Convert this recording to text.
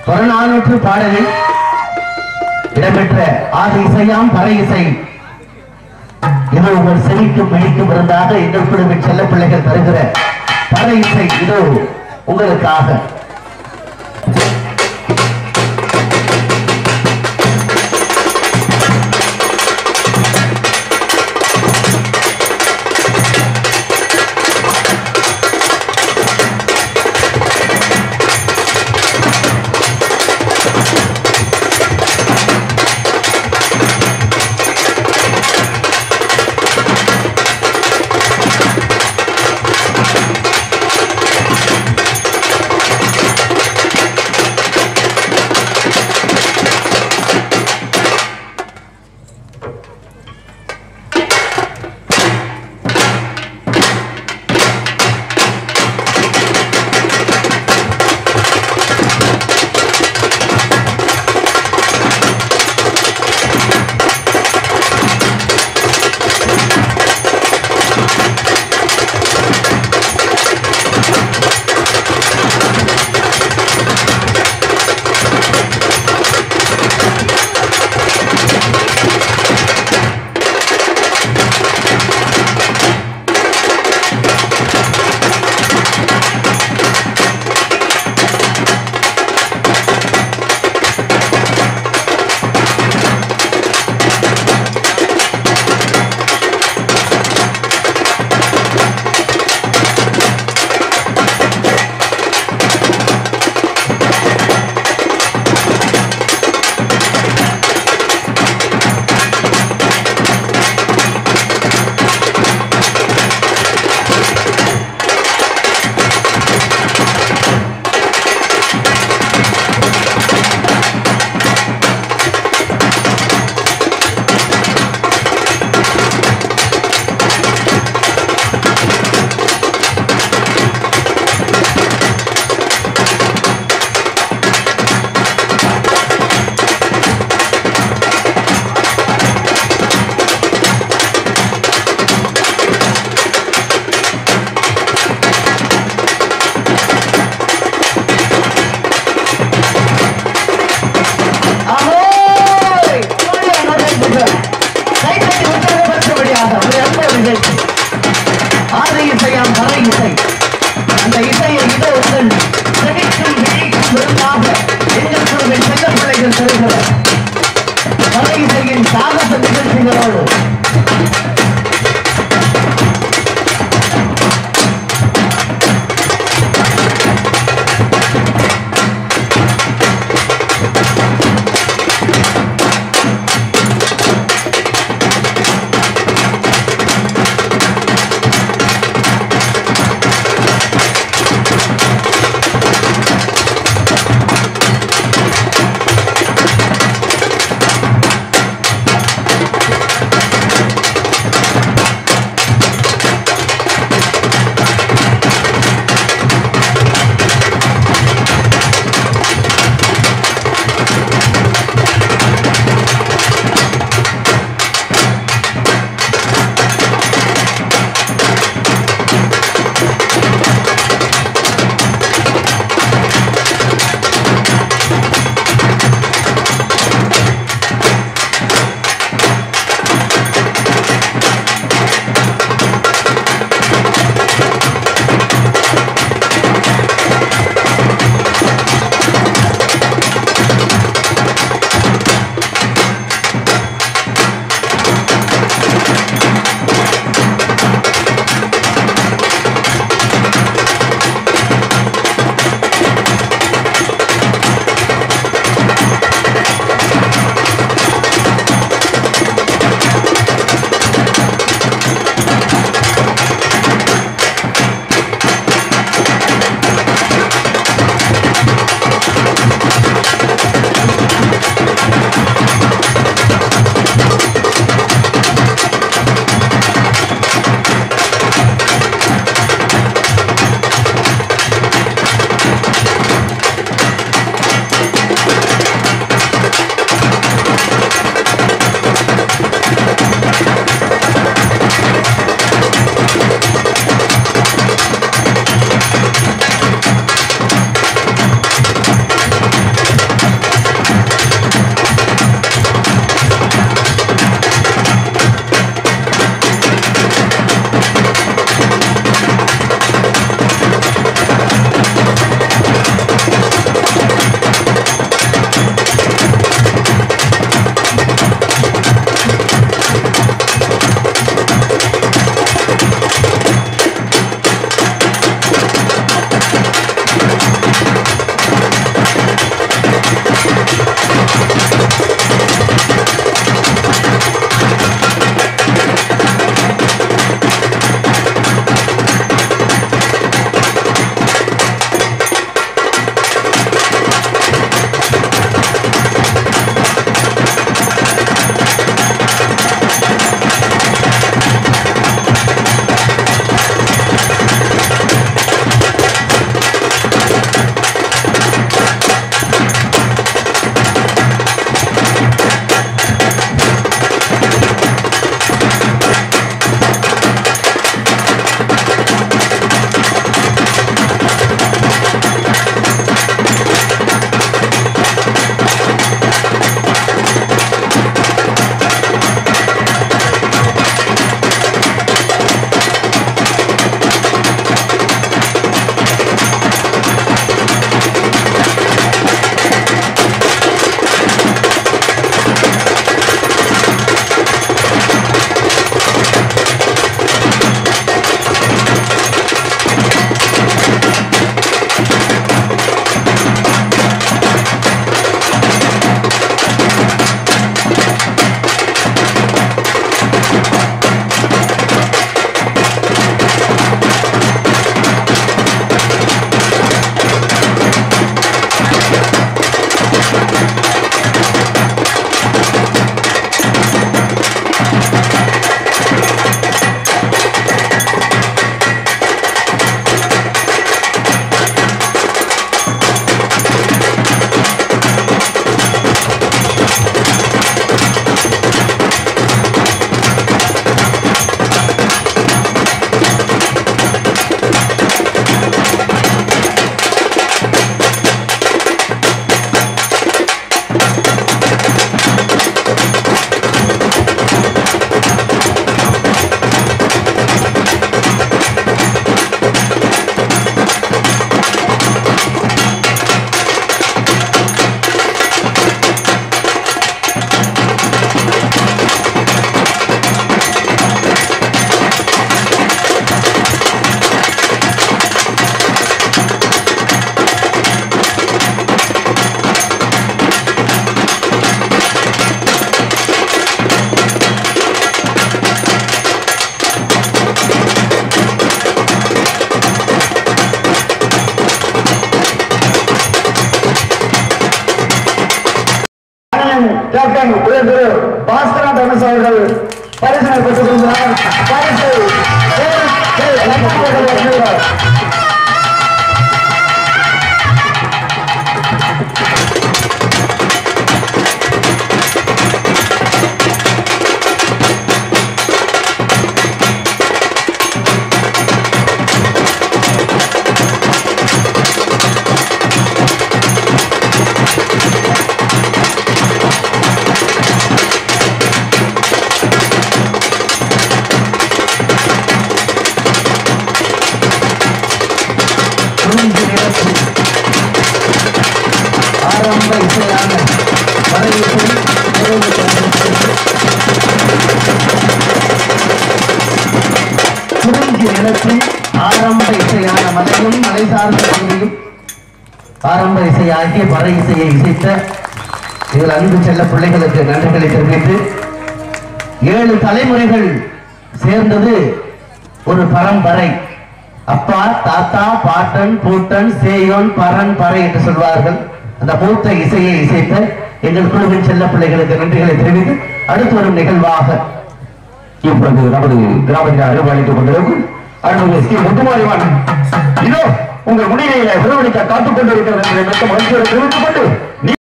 புறநானூற்று பாடலில் இடம்பெற்ற ஆதி இசையாம் பறை இசை இது உங்கள் செவிக்கும் விழிக்கும் இருந்தாக எங்கள் குழுவின் செல்ல பிள்ளைகள் தருகிற பறை இசை இதோ உங்களுக்காக ஆ கேப்டன் உயர் திரு பாஸ்கரா தனுஷ் அவர்கள் பரிசினை பெற்றுக் கொள்கிறார் பரிசு ஏ- ஏ. லட்சுமி அவர்கள் வழங்குகிறார். குறிஞ்சி நிலத்தில் ஆரம்ப இசையான பறை இசை நிறைவு பெறுகிறது. குறிஞ்சி நிலத்தில் ஆரம்ப இசையான மலையும் மலை சார்ந்த பகுதியும் ஆரம்ப இசை ஆகிய பறை இசையை இசைத்த இதில் அன்பு செல்ல பிள்ளைகளுக்கு நன்றிகளை தெரிவித்து ஏழு தலைமுறைகள் சேர்ந்தது ஒரு பரம்பரை அப்பா தாத்தா பாட்டன் பூட்டன் சேயோன் பரன் பறை என்று சொல்வார்கள் அந்த மூத்த இசையை இசைத்த எங்கள் குழுவின் செல்ல பிள்ளைகளுக்கு நன்றிகளை தெரிவித்து அடுத்து வரும் நிகழ்வாக இப்பொழுது நமது கிராமத்தில் அலுவலித்துக் கொண்டிருக்கும் அருள்மிகு ஸ்ரீ முத்துமாரிவான் இதோ உங்கள் முடிவையை விரைவளிக்க காத்துக் கொண்டிருக்கிறது என்று மிக்க மகிழ்ச்சியோடு தெரிவித்துக் கொண்டு